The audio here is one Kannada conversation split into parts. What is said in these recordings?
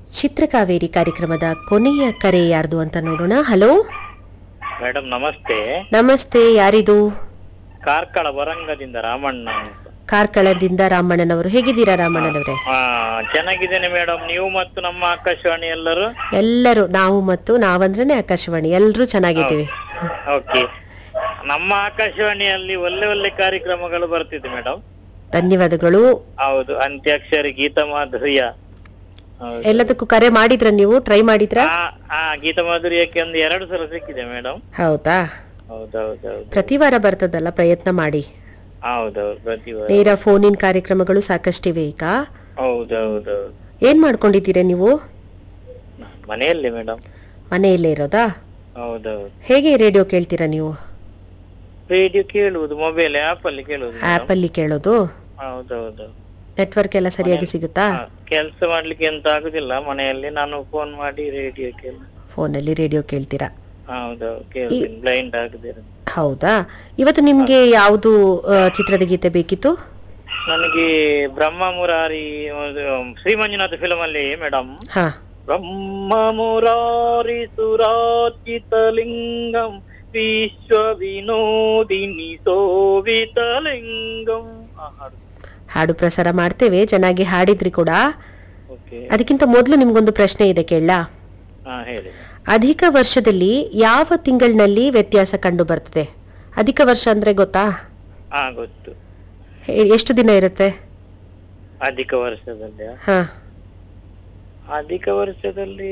ಚಿತ್ರಕಾವೇರಿ ಕಾರ್ಯಕ್ರಮದ ಕೊನೆಯ ಕರೆ ಯಾರ್ದು ಅಂತ ನೋಡೋಣ ಹಲೋ ಮೇಡಮ್ ನಮಸ್ತೆ ನಮಸ್ತೆ ಯಾರಿದು ಕಾರ್ಕಳ ವರಂಗದಿಂದ ರಾಮಣ್ಣ ಅಂತ. ಕಾರ್ಕಳದಿಂದ ರಾಮಣ್ಣನವರು ಹೇಗಿದ್ದೀರಾ ರಾಮಣ್ಣನವರೇ ಆ, ಚೆನ್ನಾಗಿದ್ದೇನೆ ಮೇಡಮ್ ನೀವು ಮತ್ತು ನಮ್ಮ ಆಕಾಶವಾಣಿ ಎಲ್ಲರೂ ಎಲ್ಲರೂ ನಾವು ಮತ್ತು ನಾವಂದ್ರೇನೆ ಆಕಾಶವಾಣಿ ಎಲ್ಲರೂ ಚೆನ್ನಾಗಿದ್ದೀವಿ ಓಕೆ ನಮ್ಮ ಆಕಾಶವಾಣಿಯಲ್ಲಿ ಒಳ್ಳೆ ಒಳ್ಳೆ ಕಾರ್ಯಕ್ರಮಗಳು ಬರ್ತಿದೆ ಮೇಡಮ್ ಧನ್ಯವಾದಗಳು ಹೌದು ಅಂತ್ಯಾಕ್ಷರಿ ಗೀತ ಮಾಧುರ್ಯ ಹೌದು. ಎಲ್ಲದಕ್ಕೂ ಕರೆ ಮಾಡಿದ್ರ ನೀವು ಟ್ರೈ ಮಾಡಿದ್ರಾ ಆ ಆ ಗೀತ ಮಾಧುರ್ಯಕ್ಕೆ ಒಂದು ಎರಡು ಸಲ ಸಿಕ್ಕಿದೆ ಮೇಡಮ್ ಹೌದಾ ಹೌದೌದೌದು ಪ್ರತಿ ವಾರ ಬರ್ತದಲ್ಲ ಪ್ರಯತ್ನ ಮಾಡಿ ಹೌದೌದು ಪ್ರತಿ ವಾರ ನೇರ ಫೋನ್ ಇನ್ ಕಾರ್ಯಕ್ರಮಗಳು ಸಾಕಷ್ಟಿವೆ ಈಗ ಹೌದೌದೌದು ಏನ್ ಮಾಡ್ಕೊಂಡಿದ್ದೀರಾ ನೀವು ಮನೆಯಲ್ಲಿ ಮೇಡಮ್ ಮನೆಯಲ್ಲೇ ಇರೋದಾ ಹೌದೌದು ಹೇಗೆ ರೇಡಿಯೋ ಕೇಳ್ತೀರಾ ನೀವು ರೇಡಿಯೋ ಕೇಳುವುದು ಮೊಬೈಲ್ ಆಪ್ ಅಲ್ಲಿ ಕೇಳುವುದು madam. ಆಪ್ ಅಲ್ಲಿ ಕೇಳೋದು ಹೌದೌದು ನೆಟ್ವರ್ಕ್ ಎಲ್ಲ ಸರಿಯಾಗಿ ಸಿಗುತ್ತಾ ಕೆಲಸ ಮಾಡ್ಲಿಕ್ಕೆ ಎಂತ ಆಗುದಿಲ್ಲ ಮನೆಯಲ್ಲಿ ನಾನು ಫೋನ್ ಮಾಡಿ ರೇಡಿಯೋ ಕೇಳ ಫೋನಲ್ಲಿ ರೇಡಿಯೋ ಕೇಳ್ತೀರಾ ಹೌದೌದು ಕೇಳ್ತೀನಿ ಬ್ಲೈಂಡ್ ಆಗದಿರ ಹೌದಾ ಇವತ್ತು ನಿಮ್ಗೆ ಯಾವುದು ಆ, ಚಿತ್ರದ ಗೀತೆ ಬೇಕಿತ್ತು ನನಗೆ ಬ್ರಹ್ಮ ಮುರಾರಿ ಒಂದು ಶ್ರೀ ಮಂಜುನಾಥ ಫಿಲಂ ಅಲ್ಲಿ ಮೇಡಮ್ ಹಾ ಬ್ರಹ್ಮ ಮುರಾರಿ ಸುರಾಚಿತ ಲಿಂಗಂ ವಿಶ್ವ ವಿನೋದಿನಿ ಸೋವಿತ ಲಿಂಗಂ ಹಾಡು ಪ್ರಸಾರ ಮಾಡ್ತೇವೆ ಚೆನ್ನಾಗಿ ಹಾಡಿದ್ರಿ ಕೂಡ ಓಕೆ ಅದಕ್ಕಿಂತ ಮೊದಲು ನಿಮ್ಗೊಂದು ಪ್ರಶ್ನೆ ಇದೆ ಕೇಳ ಹಾ ಹೇಳಿ ಅಧಿಕ ವರ್ಷದಲ್ಲಿ ಯಾವ ತಿಂಗಳಿನಲ್ಲಿ ವ್ಯತ್ಯಾಸ ಕಂಡು ಬರ್ತದೆ ಅಧಿಕ ವರ್ಷ ಅಂದ್ರೆ ಗೊತ್ತಾ ಹಾ ಗೊತ್ತು ಹೇ- ಎಷ್ಟು ದಿನ ಇರುತ್ತೆ ಅಧಿಕ ವರ್ಷದಲ್ಲಿ ಹಾ ಅಧಿಕ ವರ್ಷದಲ್ಲಿ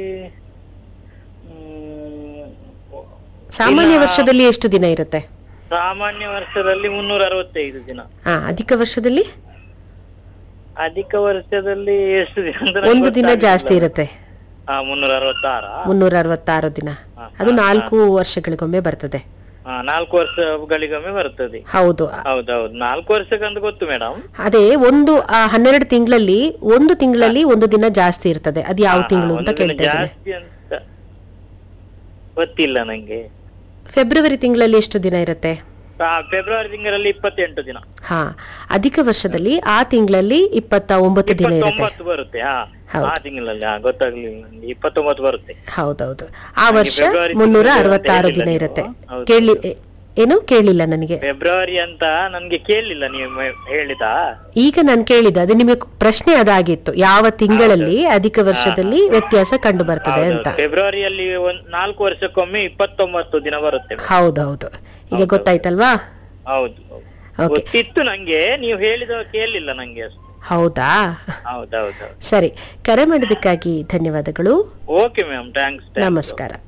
ಮ್, ಸಾಮಾನ್ಯ ದಿನ- ವರ್ಷದಲ್ಲಿ ಎಷ್ಟು ದಿನ ಇರುತ್ತೆ ಸಾಮಾನ್ಯ ವರ್ಷದಲ್ಲಿ ಮುನ್ನೂರ ಅರವತ್ತೈದು ದಿನ ಹಾ ಅಧಿಕ ವರ್ಷದಲ್ಲಿ ಅಧಿಕ ವರ್ಷದಲ್ಲಿ ಎಷ್ಟು ದಿನ ಅಂತ ನಂಗೆ ಒಂದು ದಿನ ಗೊತ್ತಾಗ್ಲಿಲ್ಲ. ಜಾಸ್ತಿ ಇರುತ್ತೆ ಹಾ ಮುನ್ನೂರ ಅರವತ್ತಾರ ಮುನ್ನೂರ ಅರವತ್ತಾರು ದಿನ ಹಾ, ಅದು ನಾಲ್ಕು ವರ್ಷಗಳಿಗೊಮ್ಮೆ ಬರ್ತದೆ ಹಾ ನಾಲ್ಕು ವರ್ಷಗಳಿಗೊಮ್ಮೆ ಬರ್ತದೆ ಹೌದು ಹೌದೌದು ನಾಲ್ಕು ವರ್ಷಕ್ಕಂತ ಗೊತ್ತು ಮೇಡಮ್ ಅದೇ ಒಂದು ಆ ಹನ್ನೆರಡು ತಿಂಗಳಲ್ಲಿ ಒಂದು ತಿಂಗಳಲ್ಲಿ ಒಂದು ದಿನ ಜಾಸ್ತಿ ಇರ್ತದೆ ಅದು ಯಾವ ತಿಂಗಳು ಅಂತ ಒಂದು ದಿನ ಕೇಳ್ತಾ ಇದ್ದೀನಿ ಜಾಸ್ತಿ ಅಂತ ಗೊತ್ತಿಲ್ಲ ನಂಗೆ ಫೆಬ್ರವರಿ ತಿಂಗಳಲ್ಲಿ ಎಷ್ಟು ದಿನ ಇರುತ್ತೆ ಆ, ಫೆಬ್ರವರಿ ತಿಂಗಳಲ್ಲಿ ಇಪ್ಪತ್ತೆಂಟು ದಿನ ಹಾ ಅಧಿಕ ವರ್ಷದಲ್ಲಿ ಆ ತಿಂಗಳಲ್ಲಿ ಇಪ್ಪತ್ತ ಒಂಬತ್ತು ದಿನ ಇರುತ್ತೆ ಇಪ್ಪತ್ತೊಂಬತ್ತು ಬರುತ್ತೆ ಹಾ ಹೌದು. ಆ ತಿಂಗಳಲ್ಲಿ ಹಾ ಗೊತ್ತಾಗ್ಲಿಲ್ಲ ನಂಗೆ ಇಪ್ಪತ್ತೊಂಬತ್ತು ಬರುತ್ತೆ ಹೌದೌದು ಆ ನನಗೆ ವರ್ಷ ಫೆಬ್ರವರಿ ಮುನ್ನೂರ ತಿಂಗಳು ಅಂತ ಅರವತ್ತಾರು ದಿನ ಹೇಳಿಲ್ಲ ಇರುತ್ತೆ ನೀವು. ಹೌದು. ಕೇಳಿ ಎ- ಏನು ಕೇಳಿಲ್ಲ ನನಗೆ ಫೆಬ್ರವರಿ ಅಂತ ನನ್ಗೆ ಕೇಳಲಿಲ್ಲ ನೀವು ಮ- ಹೇಳಿದ ಈಗ ನಾನು ಕೇಳಿದ ಅದು ನಿಮಗೆ ಪ್ರಶ್ನೆ ಅದಾಗಿತ್ತು ಯಾವ ತಿಂಗಳಲ್ಲಿ ಅಧಿಕ ವರ್ಷದಲ್ಲಿ ವ್ಯತ್ಯಾಸ ಕಂಡು ಬರ್ತದೆ ಅಂತ ಫೆಬ್ರವರಿಯಲ್ಲಿ ಒಂದ್ ನಾಲ್ಕು ವರ್ಷಕ್ಕೊಮ್ಮೆ ಇಪ್ಪತ್ತೊಂಬತ್ತು ದಿನ ಬರುತ್ತೆ ಹೌದೌದು ಈಗ ಗೊತ್ತಾಯ್ತಲ್ವಾ ಹೌದು ಓಕೆ ಗೊತ್ತಿತ್ತು ನಂಗೆ ನೀವು ಹೇಳಿದ ಕೇಳಲಿಲ್ಲ ನಂಗೆ ಅಷ್ಟು ಹೌದಾ ಹೌದೌದು ಸರಿ ಕರೆ ಮಾಡಿದ್ದಕ್ಕಾಗಿ ಧನ್ಯವಾದಗಳು ಓಕೆ ಮ್ಯಾಮ್ ಥ್ಯಾಂಕ್ಸ್ ನಮಸ್ಕಾರ